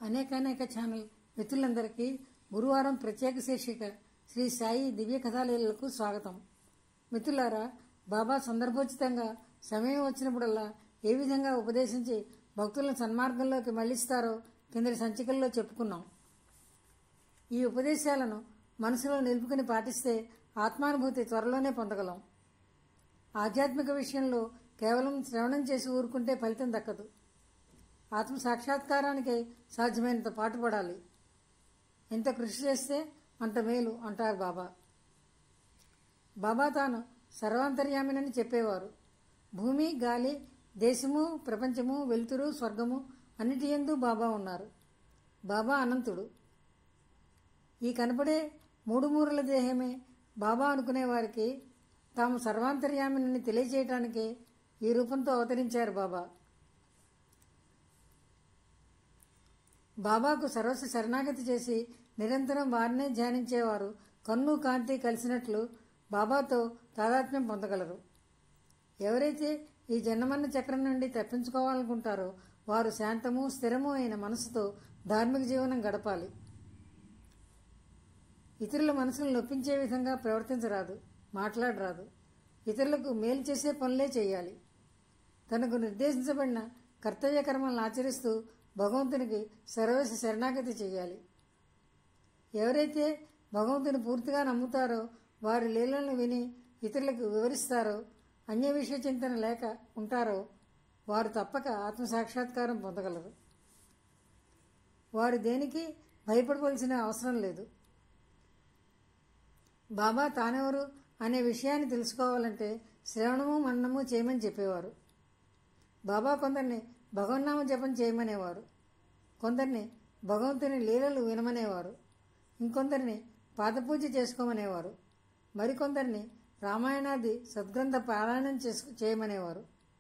అనేకానేక ఛానల్ మిత్రులందరికీ గురువారం ప్రత్యేక శీర్షిక శ్రీ సాయి దివ్య కథాలీలకు స్వాగతం మిత్రులారా బాబా సందర్భోచితంగా సమయం వచ్చినప్పుడల్లా ఏ విధంగా ఉపదేశించి భక్తులను సన్మార్గంలోకి మళ్లిస్తారో కిందటి సంచికల్లో చెప్పుకున్నాం ఈ ఉపదేశాలను మనసులో నిలుపుకుని పాటిస్తే ఆత్మానుభూతి త్వరలోనే పొందగలం ఆధ్యాత్మిక విషయంలో కేవలం శ్రవణం చేసి ఊరుకుంటే ఫలితం దక్కదు ఆత్మ సాక్షాత్కారానికి సాధ్యమైనంత పాటుపడాలి ఎంత కృషి చేస్తే అంత మేలు అంటారు బాబా బాబా తాను సర్వాంతర్యామినని చెప్పేవారు భూమి గాలి దేశము ప్రపంచము వెలుతురు స్వర్గము అన్నిటి యందు బాబా ఉన్నారు బాబా అనంతుడు ఈ కనపడే మూడు మూరల దేహమే బాబా అనుకునే వారికి తాము సర్వాంతర్యామిని తెలియజేయటానికే ఈ రూపంతో అవతరించారు బాబా బాబాకు సర్వస్వ శరణాగతి చేసి నిరంతరం వారినే ధ్యానించేవారు కన్ను కాంతి కలిసినట్లు బాబాతో తాదాత్మ్యం పొందగలరు ఎవరైతే ఈ జన్మన్న చక్రం నుండి తప్పించుకోవాలనుకుంటారో వారు శాంతము స్థిరము అయిన మనసుతో ధార్మిక జీవనం గడపాలి ఇతరుల మనసును నొప్పించే విధంగా ప్రవర్తించరాదు మాట్లాడరాదు ఇతరులకు మేలు చేసే పనులే చేయాలి తనకు నిర్దేశించబడిన కర్తవ్య కర్మలను ఆచరిస్తూ భగవంతునికి సర్వస్వ శరణాగతి చేయాలి ఎవరైతే భగవంతుని పూర్తిగా నమ్ముతారో వారి లీలలను విని ఇతరులకు వివరిస్తారో అన్య విషయ చింతన లేక ఉంటారో వారు తప్పక ఆత్మసాక్షాత్కారం పొందగలరు వారు దేనికి భయపడవలసిన అవసరం లేదు బాబా తానెవరు అనే విషయాన్ని తెలుసుకోవాలంటే శ్రవణము మన్నము చేయమని చెప్పేవారు బాబా కొందరిని భగవన్నామ జపం చేయమనేవారు కొందరిని భగవంతుని లీలలు వినమనేవారు ఇంకొందరిని పాదపూజ చేసుకోమనేవారు మరికొందరిని రామాయణాది సద్గ్రంథ పారాయణం చేసు చేయమనేవారు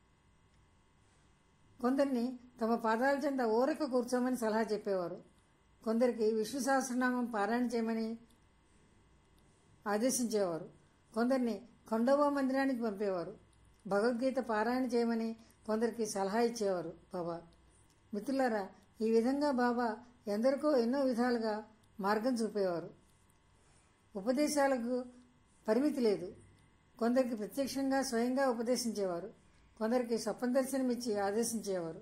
కొందరిని తమ పాదాల చెంత ఊరక కూర్చోమని సలహా చెప్పేవారు కొందరికి విష్ణు సహస్రనామం పారాయణ చేయమని ఆదేశించేవారు కొందరిని ఖండోబా మందిరానికి పంపేవారు భగవద్గీత పారాయణ చేయమని కొందరికి సలహా ఇచ్చేవారు బాబా మిత్రులారా ఈ విధంగా బాబా ఎందరికో ఎన్నో విధాలుగా మార్గం చూపేవారు ఉపదేశాలకు పరిమితి లేదు కొందరికి ప్రత్యక్షంగా స్వయంగా ఉపదేశించేవారు కొందరికి స్వప్న దర్శనమిచ్చి ఆదేశించేవారు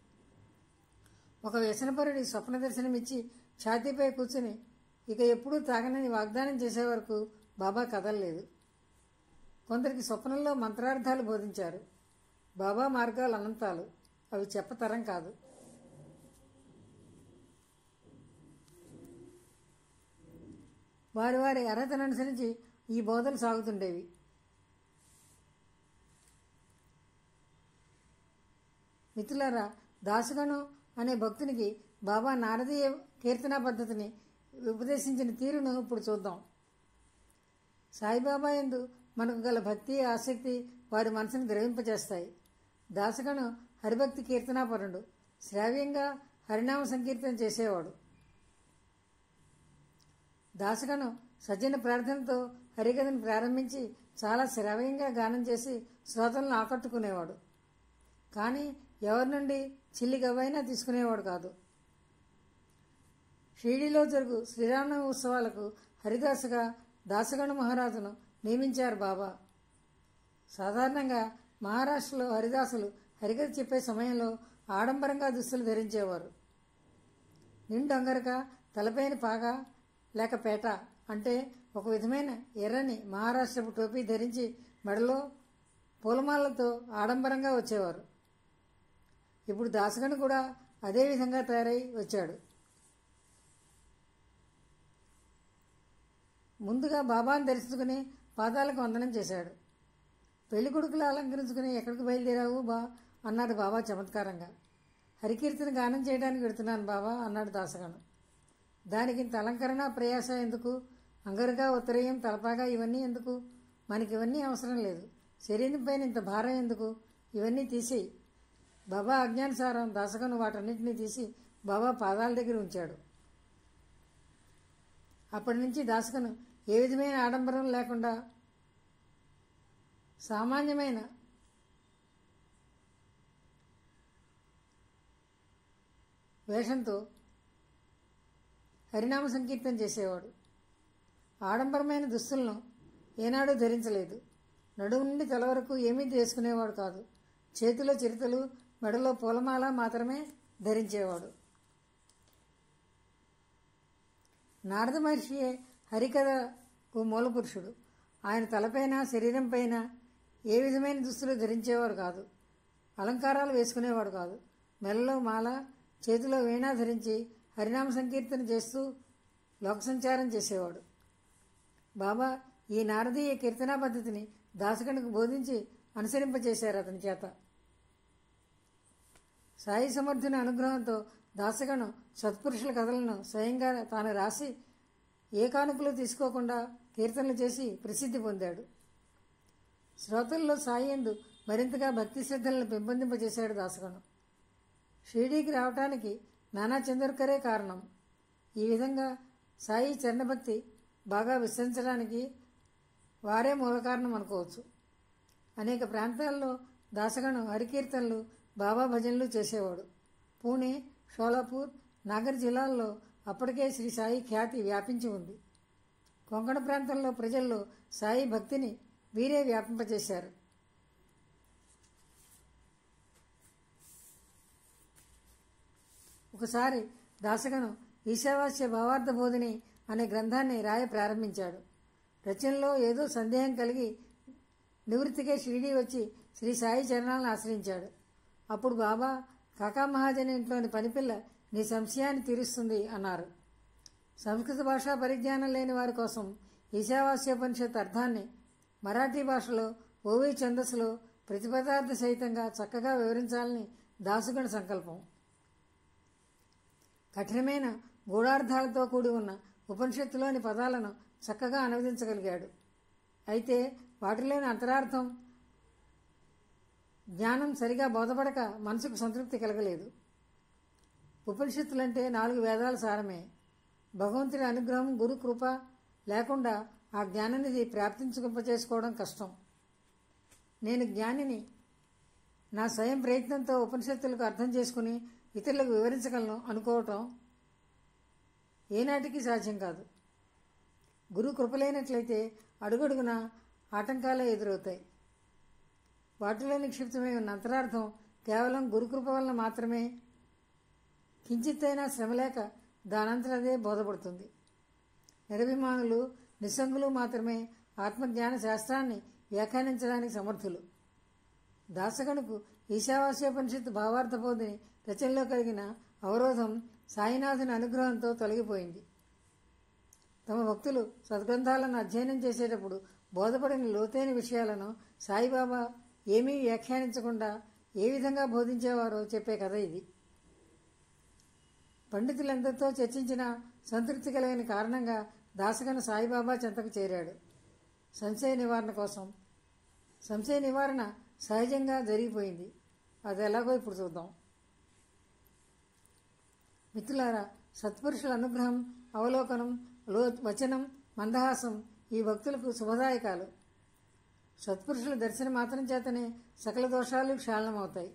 ఒక వ్యసనపరుడి స్వప్న దర్శనమిచ్చి ఛాతీపై కూర్చుని ఇక ఎప్పుడూ తాగనని వాగ్దానం చేసే వరకు బాబా కదలలేదు కొందరికి స్వప్నంలో మంత్రార్థాలు బోధించారు బాబా మార్గాలు అనంతాలు అవి చెప్పతరం కాదు వారి వారి అర్హతను అనుసరించి ఈ బోధలు సాగుతుండేవి మిత్రులారా దాసుగణం అనే భక్తునికి బాబా నారదీయ కీర్తనా పద్ధతిని ఉపదేశించిన తీరును ఇప్పుడు చూద్దాం సాయిబాబా ఎందు మనకు గల భక్తి ఆసక్తి వారి మనసును ద్రవింపజేస్తాయి దాసగణం హరిభక్తి కీర్తనాపరుడు శ్రావ్యంగా హరినామ సంకీర్తన చేసేవాడు దాసగణం సజ్జన ప్రార్థనతో హరికథను ప్రారంభించి చాలా శ్రావ్యంగా గానం చేసి శ్రోతలను ఆకట్టుకునేవాడు కానీ ఎవరి నుండి చిల్లి గవ్వైనా తీసుకునేవాడు కాదు షిరిడిలో జరుగు శ్రీరామనవమి ఉత్సవాలకు హరిదాసుగా దాసగణ మహారాజును నియమించారు బాబా సాధారణంగా మహారాష్ట్రలో హరిదాసులు హరికథ చెప్పే సమయంలో ఆడంబరంగా దుస్తులు ధరించేవారు నిండు అంగరక తలపైన పాగా లేక పేట అంటే ఒక విధమైన ఎర్రని మహారాష్ట్రపు టోపీ ధరించి మెడలో పూలమాలతో ఆడంబరంగా వచ్చేవారు ఇప్పుడు దాసగణ కూడా అదే విధంగా తయారై వచ్చాడు ముందుగా బాబాను దర్శించుకుని పాదాలకు వందనం చేశాడు పెళ్లి కొడుకులు అలంకరించుకుని ఎక్కడికి బయలుదేరావు బా అన్నాడు బాబా చమత్కారంగా హరికీర్తన గానం చేయడానికి వెడుతున్నాను బాబా అన్నాడు దాసగణం దానికి ఇంత అలంకరణ ప్రయాస ఎందుకు అంగరుగా ఉత్తరయం తలపాగా ఇవన్నీ ఎందుకు మనకి ఇవన్నీ అవసరం లేదు శరీరం పైన ఇంత భారం ఎందుకు ఇవన్నీ తీసేయి బాబా అజ్ఞానుసారం దాసగను వాటన్నిటినీ తీసి బాబా పాదాల దగ్గర ఉంచాడు అప్పటి నుంచి దాసకను ఏ విధమైన ఆడంబరం లేకుండా సామాన్యమైన వేషంతో హరినామ సంకీర్తన చేసేవాడు ఆడంబరమైన దుస్తులను ఏనాడూ ధరించలేదు నడుము నుండి తల వరకు ఏమీ చేసుకునేవాడు కాదు చేతిలో చిరుతలు మెడలో పూలమాల మాత్రమే ధరించేవాడు నారద మహర్షియే హరికథకు మూలపురుషుడు ఆయన తలపైన శరీరంపైన ఏ విధమైన దుస్తులు ధరించేవాడు కాదు అలంకారాలు వేసుకునేవాడు కాదు మెల్లలో మాల చేతిలో వీణ ధరించి హరినామ సంకీర్తన చేస్తూ లోక సంచారం చేసేవాడు బాబా ఈ నారదీయ కీర్తనా పద్ధతిని దాసగణకు బోధించి అనుసరింపచేశారు అతని చేత సాయి సమర్థుని అనుగ్రహంతో దాసగణం సత్పురుషుల కథలను స్వయంగా తాను రాసి ఏ కానుకలు తీసుకోకుండా కీర్తనలు చేసి ప్రసిద్ధి పొందాడు శ్రోతల్లో సాయి ఎందు మరింతగా భక్తి శ్రద్ధలను పెంపొందింపజేశాడు దాసగణం షిరిడీకి రావటానికి నానా చందర్కరే కారణం ఈ విధంగా సాయి చరణభక్తి బాగా విస్తరించడానికి వారే మూల కారణం అనుకోవచ్చు అనేక ప్రాంతాల్లో దాసగణం హరికీర్తనలు బాబా భజనలు చేసేవాడు పూణే షోలాపూర్ నాగర్ జిల్లాల్లో అప్పటికే శ్రీ సాయి ఖ్యాతి వ్యాపించి ఉంది కొంకణ ప్రాంతంలో ప్రజల్లో సాయి భక్తిని వీరే వ్యాపింపజేశారు ఒకసారి దాసగను ఈశావాస్య భావార్థ బోధిని అనే గ్రంథాన్ని రాయ ప్రారంభించాడు రచనలో ఏదో సందేహం కలిగి నివృత్తికే షిరిడీ వచ్చి శ్రీ సాయి చరణాలను ఆశ్రయించాడు అప్పుడు బాబా కాకా మహాజన్ ఇంట్లోని పనిపిల్ల నీ సంశయాన్ని తీరుస్తుంది అన్నారు సంస్కృత భాషా పరిజ్ఞానం లేని వారి కోసం ఈశావాస్యోపనిషత్ అర్థాన్ని మరాఠీ భాషలో ఓవి ఛందస్సులో ప్రతిపదార్థ సహితంగా చక్కగా వివరించాలని దాసుగణ సంకల్పం కఠినమైన గూఢార్థాలతో కూడి ఉన్న ఉపనిషత్తులోని పదాలను చక్కగా అనువదించగలిగాడు అయితే వాటిలోని అంతరార్థం జ్ఞానం సరిగా బోధపడక మనసుకు సంతృప్తి కలగలేదు ఉపనిషత్తులంటే నాలుగు వేదాల సారమే భగవంతుడి అనుగ్రహం గురు కృప లేకుండా ఆ జ్ఞానాన్ని ప్రాప్తించుకుంపచేసుకోవడం కష్టం నేను జ్ఞానిని నా స్వయం ప్రయత్నంతో ఉపనిషత్తులకు అర్థం చేసుకుని ఇతరులకు వివరించగలను అనుకోవటం ఏనాటికి సాధ్యం కాదు గురు కృపలేనట్లయితే అడుగడుగున ఆటంకాలే ఎదురవుతాయి వాటిలో నిక్షిప్తమై ఉన్న అంతరార్థం కేవలం గురుకృప వలన మాత్రమే కించిత్తైనా శ్రమలేక దానంతరదే బోధపడుతుంది నిరభిమానులు నిస్సంగులు మాత్రమే ఆత్మజ్ఞాన శాస్త్రాన్ని వ్యాఖ్యానించడానికి సమర్థులు దాసగణకు ఈశావాస్యోపనిషత్తు భావార్థ బోధిని రచనలో కలిగిన అవరోధం సాయినాథుని అనుగ్రహంతో తొలగిపోయింది తమ భక్తులు సద్గ్రంథాలను అధ్యయనం చేసేటప్పుడు బోధపడిన లోతైన విషయాలను సాయిబాబా ఏమీ వ్యాఖ్యానించకుండా ఏ విధంగా బోధించేవారో చెప్పే కథ ఇది పండితులందరితో చర్చించిన సంతృప్తి కలిగిన కారణంగా దాసగన సాయిబాబా చెంతకు చేరాడు సంశయ నివారణ కోసం సంశయ నివారణ సహజంగా జరిగిపోయింది అది ఎలాగో ఇప్పుడు చూద్దాం మిత్రులారా సత్పురుషుల అనుగ్రహం అవలోకనం లో వచనం మందహాసం ఈ భక్తులకు శుభదాయకాలు సత్పురుషుల దర్శన మాత్రం చేతనే సకల దోషాలు క్షాళనమవుతాయి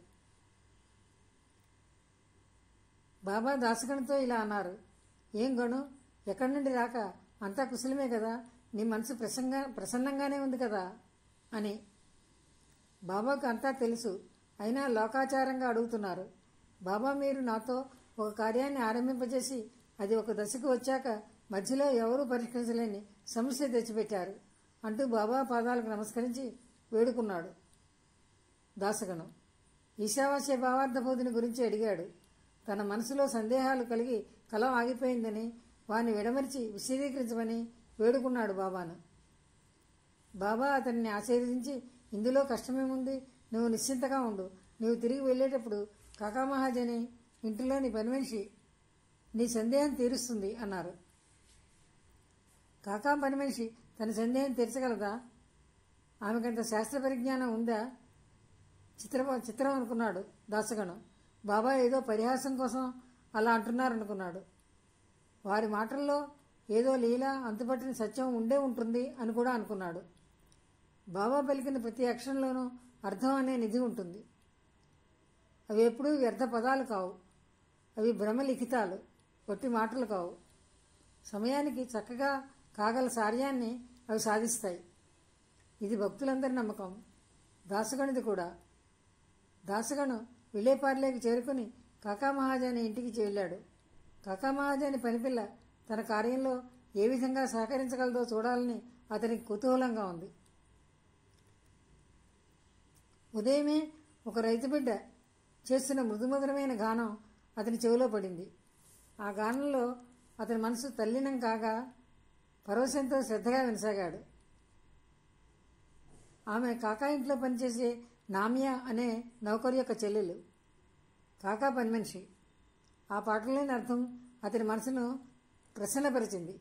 బాబా దాసగణతో ఇలా అన్నారు ఏం గణు ఎక్కడి నుండి రాక అంతా కుశలమే కదా నీ మనసు ప్రసంగా ప్రసన్నంగానే ఉంది కదా అని బాబాకు అంతా తెలుసు అయినా లోకాచారంగా అడుగుతున్నారు బాబా మీరు నాతో ఒక కార్యాన్ని ఆరంభింపజేసి అది ఒక దశకు వచ్చాక మధ్యలో ఎవరూ పరిష్కరించలేని సమస్య తెచ్చిపెట్టారు అంటూ బాబా పాదాలకు నమస్కరించి వేడుకున్నాడు దాసగణం ఈశావాస్య భావార్థ బోధిని గురించి అడిగాడు తన మనసులో సందేహాలు కలిగి కలం ఆగిపోయిందని వారిని విడమరిచి విశదీకరించమని వేడుకున్నాడు బాబాను బాబా అతన్ని ఆశీర్వదించి ఇందులో కష్టమేముంది నువ్వు నిశ్చింతగా ఉండు నువ్వు తిరిగి వెళ్ళేటప్పుడు కాకామహాజని ఇంటిలోని పని మనిషి నీ సందేహం తీరుస్తుంది అన్నారు కాకా పని మనిషి తన సందేహం తీర్చగలదా ఆమెకంత శాస్త్ర పరిజ్ఞానం ఉందా చిత్ర చిత్రం అనుకున్నాడు దాసగణం బాబా ఏదో పరిహాసం కోసం అలా అంటున్నారనుకున్నాడు వారి మాటల్లో ఏదో లీల అంతుపట్టిన సత్యం ఉండే ఉంటుంది అని కూడా అనుకున్నాడు బాబా పలికిన ప్రతి అక్షరంలోనూ అర్థం అనే నిధి ఉంటుంది అవి ఎప్పుడూ వ్యర్థ పదాలు కావు అవి భ్రమలిఖితాలు ఒట్టి మాటలు కావు సమయానికి చక్కగా కాగల సార్యాన్ని అవి సాధిస్తాయి ఇది భక్తులందరి నమ్మకం దాసగణిది కూడా దాసగను విలేపార్లేకి చేరుకుని కాకా మహాజాని ఇంటికి వెళ్ళాడు కాకా మహాజాని పనిపిల్ల తన కార్యంలో ఏ విధంగా సహకరించగలదో చూడాలని అతనికి కుతూహలంగా ఉంది ఉదయమే ఒక రైతు బిడ్డ చేస్తున్న మృదుమధురమైన గానం అతని చెవిలో పడింది ఆ గానంలో అతని మనసు తల్లినం కాగా పరవశంతో శ్రద్ధగా వినసాగాడు ఆమె కాకా ఇంట్లో పనిచేసే నామ్య అనే నౌకరు యొక్క చెల్లెలు కాకా పని మనిషి ఆ పాటలోని అర్థం అతని మనసును ప్రసన్నపరిచింది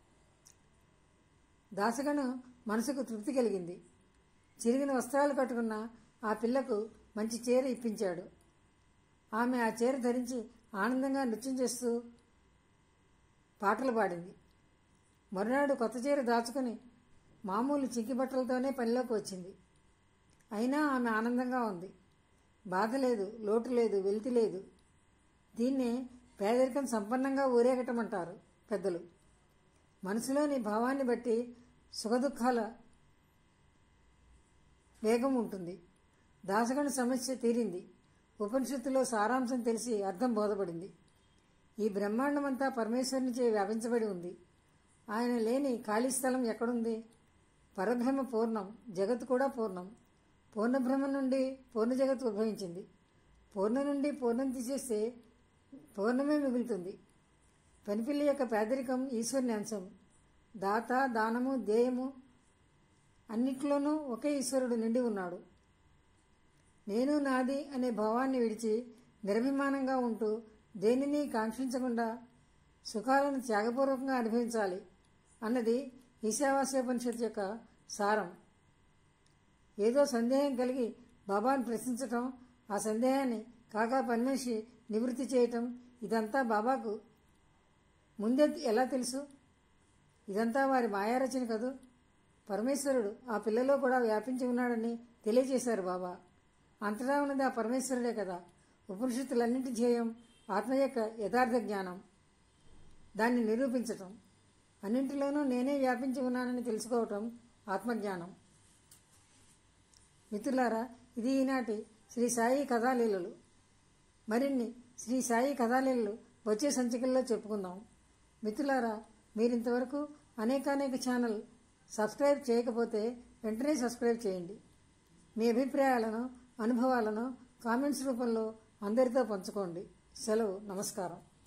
దాసగను మనసుకు తృప్తి కలిగింది చిరిగిన వస్త్రాలు కట్టుకున్న ఆ పిల్లకు మంచి చీర ఇప్పించాడు ఆమె ఆ చీర ధరించి ఆనందంగా నృత్యం చేస్తూ పాటలు పాడింది మరునాడు కొత్త చీర దాచుకుని మామూలు చింకి బట్టలతోనే పనిలోకి వచ్చింది అయినా ఆమె ఆనందంగా ఉంది బాధ లేదు లోటు లేదు వెలితి లేదు దీన్నే పేదరికం సంపన్నంగా ఊరేగటమంటారు పెద్దలు మనసులోని భావాన్ని బట్టి సుఖదుఖాల వేగం ఉంటుంది దాసగణ సమస్య తీరింది ఉపనిషత్తులో సారాంశం తెలిసి అర్థం బోధపడింది ఈ బ్రహ్మాండమంతా పరమేశ్వరునిచే వ్యాపించబడి ఉంది ఆయన లేని ఖాళీ స్థలం ఎక్కడుంది పరబ్రహ్మ పూర్ణం జగత్ కూడా పూర్ణం పూర్ణబ్రహ్మ నుండి పూర్ణ జగత్ ఉద్భవించింది పూర్ణ నుండి పూర్ణం తీసేస్తే పూర్ణమే మిగులుతుంది పనిపిల్లి యొక్క పేదరికం ఈశ్వరుని అంశం దాత దానము దేయము అన్నిట్లోనూ ఒకే ఈశ్వరుడు నిండి ఉన్నాడు నేను నాది అనే భావాన్ని విడిచి నిర్భిమానంగా ఉంటూ దేనిని కాంక్షించకుండా సుఖాలను త్యాగపూర్వకంగా అనుభవించాలి అన్నది ఈశావాస్యోపనిషత్తు యొక్క సారం ఏదో సందేహం కలిగి బాబాను ప్రశ్నించటం ఆ సందేహాన్ని కాకా పనిమనిషి నివృత్తి చేయటం ఇదంతా బాబాకు ముందే ఎలా తెలుసు ఇదంతా వారి మాయారచన కదూ పరమేశ్వరుడు ఆ పిల్లలో కూడా వ్యాపించి ఉన్నాడని తెలియజేశారు బాబా అంతటా ఉన్నది ఆ పరమేశ్వరుడే కదా ఉపనిషత్తులన్నింటి ధ్యేయం ఆత్మ యొక్క యథార్థ జ్ఞానం దాన్ని నిరూపించటం అన్నింటిలోనూ నేనే వ్యాపించి ఉన్నానని తెలుసుకోవటం ఆత్మజ్ఞానం మిత్రులారా ఇది ఈనాటి శ్రీ సాయి కథాలీలలు మరిన్ని శ్రీ సాయి కథాలీలలు వచ్చే సంచికల్లో చెప్పుకుందాం మిత్రులారా మీరింతవరకు అనేకానేక ఛానల్ సబ్స్క్రైబ్ చేయకపోతే వెంటనే సబ్స్క్రైబ్ చేయండి మీ అభిప్రాయాలను అనుభవాలను కామెంట్స్ రూపంలో అందరితో పంచుకోండి సెలవు నమస్కారం